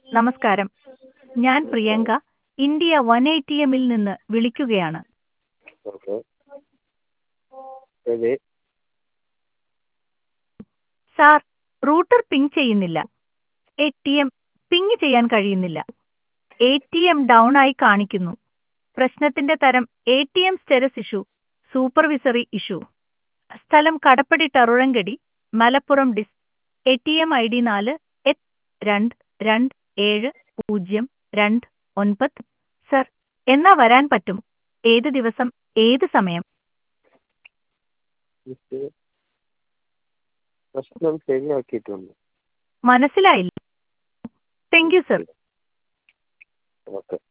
നമസ്കാരം ഞാൻ Priyanka India one eighty എമ്മിൽ നിന്ന് വിളിക്കുകയാണ് ഓക്കെ അതെ സാർ റൂട്ടർ പിങ് ചെയ്യുന്നില്ല എ ടി എം പിങ് ചെയ്യാൻ കഴിയുന്നില്ല എ ടി എം ഡൗൺ ആയി കാണിക്കുന്നു പ്രശ്നത്തിന്റെ തരം A T M status issue supervisory issue സ്ഥലം കടപ്പടി ടറുഴങ്കടി മലപ്പുറം ഡിസ് A T M I D നാല് എച്ച് രണ്ട് രണ്ട് ഏഴ് പൂജ്യം രണ്ട് ഒൻപത് സർ എന്നാ വരാൻ പറ്റും ഏത് ദിവസം ഏത് സമയം ഇത് പ്രശ്നം ശരിയാക്കിയിട്ടുണ്ട് മനസ്സിലായില്ല താങ്ക് യു സർ ഓക്കെ